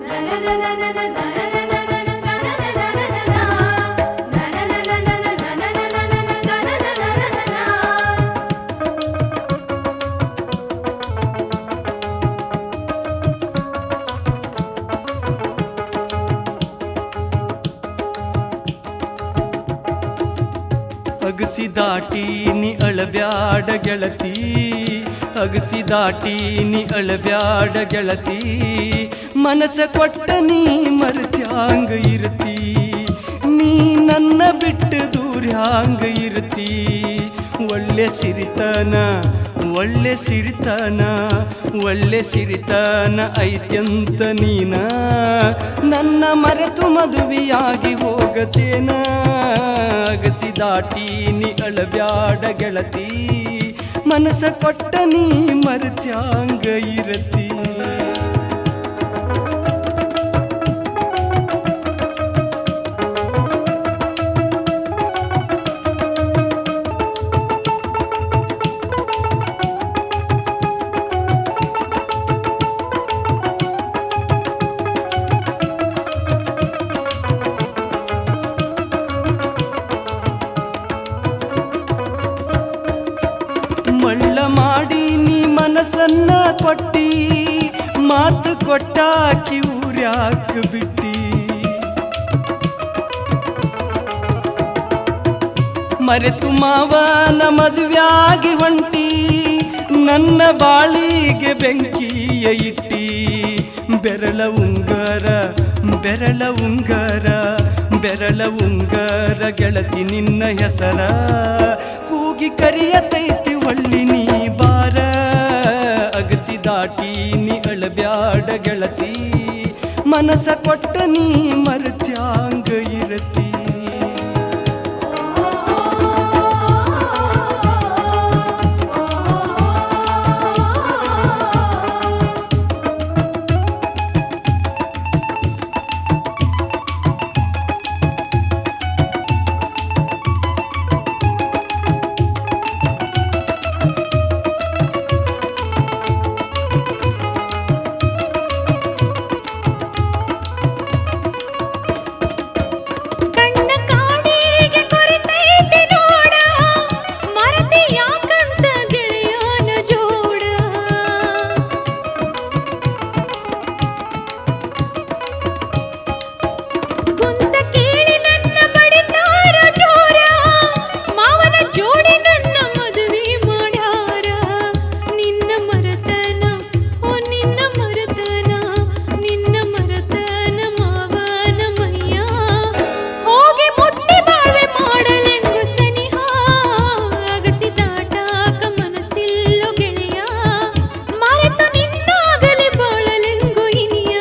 ಅಗಸಿ ದಾಟಿ ನೀ ಅಳಬ್ಯಾಡ ಗೆಳತಿ ಅಗಸಿ ದಾಟಿ ನೀ ಅಳಬ್ಯಾಡ ಗೆಳತಿ ಮನಸ್ಸ ಕೊಟ್ಟ ನೀ ಮರ್ತ್ಯಾಂಗ ಇರ್ತಿ ನೀ ನನ್ನ ಬಿಟ್ಟು ದೂರ ಹ್ಯಾಂಗ ಇರ್ತಿ ಒಳ್ಳೆ ಸಿರಿತನ ಒಳ್ಳೆ ಸಿರಿತನ ಒಳ್ಳೆ ಸಿರಿತನ ಐತ್ಯಂತ ನೀನ ನನ್ನ ಮರೆತು ಮದುವೆಯಾಗಿ ಹೋಗತೇನ ಅಗಸಿ ದಾಟಿ ನೀ ಅಳಬ್ಯಾಡ ಗೆಳತಿ ಮನಸ್ಸ ಕೊಟ್ಟ ನೀ ಮರ್ತ್ಯಾಂಗ ಇರತಿ ಮಳ್ಳ ಮಾಡಿ ನೀ ಮನಸ್ಸನ್ನ ಕೊಟ್ಟಿ ಮಾತು ಕೊಟ್ಟಾಕಿ ಊರ್ಯಾಕ ಬಿಟ್ಟಿ ಮರೆತು ಮಾವನ ಮದುವೆಯಾಗಿ ಹೊಂಟಿ ನನ್ನ ಬಾಳಿಗೆ ಬೆಂಕಿಯ ಇಟ್ಟಿ ಬೆರಳ ಉಂಗರ ಬೆರಳ ಉಂಗರ ಬೆರಳ ಉಂಗರ ಗೆಳತಿ ನಿನ್ನ ಹೆಸರ ಕೂಗಿ ಕರಿಯತೈತಿ ಒಳ್ಳಿ ನೀ ಬಾರ ಅಗಸಿ ದಾಟಿ ನೀ ಅಳಬ್ಯಾಡ ಗೆಳತಿ ಮನಸ್ಸ ಕೊಟ್ಟ ನೀ ಮರ್ತ್ಯಾಂಗ ಇರತಿ ಕಣ್ಣ ಕಾಡಿಗೆ ಕೊರಿತೈತಿ ನೋಡ ಮರತಿ ಯಾಕಂತ ಗೆಳೆಯನ ಜೋಡ ಕುಂತ ಕೇಳಿ ನನ್ನ ಬಡಿತಾರ ಜೋರ ಮಾವನ ಜೋಡಿ ನನ್ನ ಮದುವೆ ಮಾಡ್ಯಾರ ನಿನ್ನ ಮರತನ ಓ ನಿನ್ನ ಮರತನ ನಿನ್ನ ಮರತನ ಮಾವನ ಮಯ್ಯ ಹೋಗಿ ಮುಟ್ಟಿ ಬಾಳ್ವೆ ಮಾಡಲೆಂಗು ಸನಿಹ ಅಗಸಿ ದಾಟಾಕ ಮನಸ್ಸಿಲ್ಲೋ ಗೆಳೆಯ ಮರೆತು ನಿನ್ನಾಗಲಿ ಬಾಳಲೆಂಗು ಇನಿಯ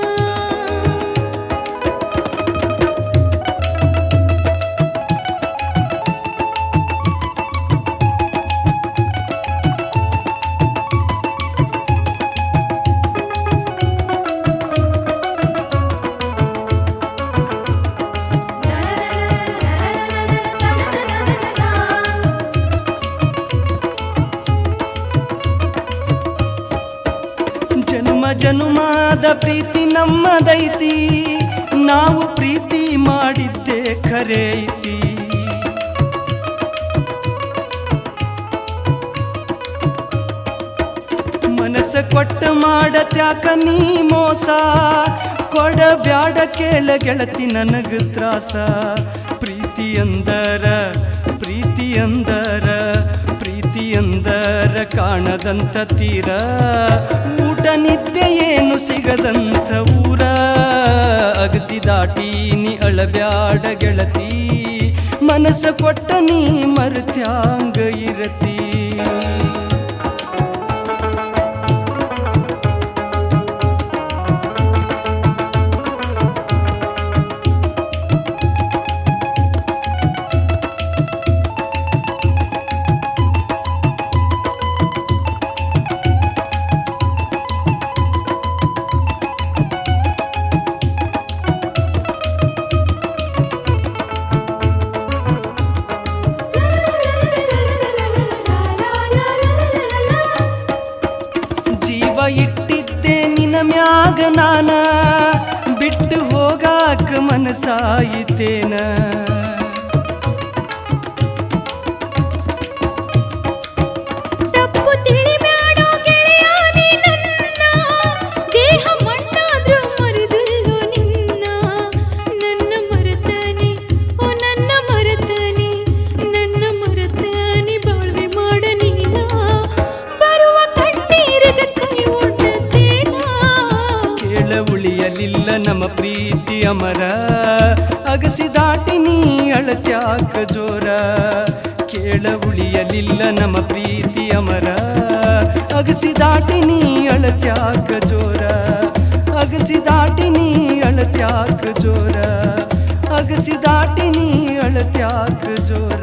ಜನ್ಮ ಜನುಮಾದ ಪ್ರೀತಿ ನಮ್ಮದೈತಿ ನಾವು ಪ್ರೀತಿ ಮಾಡಿದ್ದೆ ಖರೆ ಐತಿ ಮನಸ್ಸ ಕೊಟ್ಟ ಮಾಡತ್ಯಾಕ ನೀ ಮೋಸ ಕೊಡ ಬ್ಯಾಡ ಕೇಳ ಗೆಳತಿ ನನಗ ತ್ರಾಸ ಪ್ರೀತಿ ಅಂದರ ಪ್ರೀತಿ ಅಂದರ ಪ್ರೀತಿ ಅಂದರ ಕಾಣದಂತ ತೀರ ಊಟ ನಿದ್ದೆ ಏನು ಸಿಗದಂತ ಊರ ಅಗಸಿ ದಾಟಿ ನೀ ಅಳಬ್ಯಾಡ ಗೆಳತಿ ಮನಸ್ಸ ಕೊಟ್ಟ ನೀ ಮರ್ತ್ಯಾಂಗ ಇರತಿ ಜೀವ ಇಟ್ಟಿದ್ದೆ ನಿನ ಮ್ಯಾಗ ನಾನ ಮನಸಾಯಿತೇನ ತಪ್ಪು ತಿಳಿಬ್ಯಾಡೋ ಗೆಳೆಯ ನೀ ನನ್ನ ದೇಹ ಮಣ್ಣಾದ್ರೂ ಮರೆದಿಲ್ಲೋ ನಿನ್ನ ನನ್ನ ಮರೆತನಿ ಓ ನನ್ನ ಮರೆತನಿ ನನ್ನ ಮರೆತನಿ ಬಾಳ್ವೆ ಮಾಡ ನೀನ ಬರುವ ಕಣ್ಣೀರಿಗೆ ಕೈ ಒಡ್ಡತೇನ ಕೇಳ ಉಳಿಯಲಿಲ್ಲ ನಮ್ಮ ಪ್ರೀತಿ ಅಮರ ಅಗಸಿ ದಾಟಿ ನೀ ಅಳತ್ಯಾಕ ಜೋರ ಕೇಳ ಉಳಿಯಲಿಲ್ಲ ನಮ್ಮ ಪ್ರೀತಿ ಅಮರ ಅಗಸಿ ದಾಟಿ ನೀ ಅಳತ್ಯಾಕ ಜೋರ ಅಗಸಿ ದಾಟಿ ನೀ ಅಳತ್ಯಾಕ ಜೋರ ಅಗಸಿ ದಾಟಿ ನೀ ಅಳತ್ಯಾಕ ಜೋರ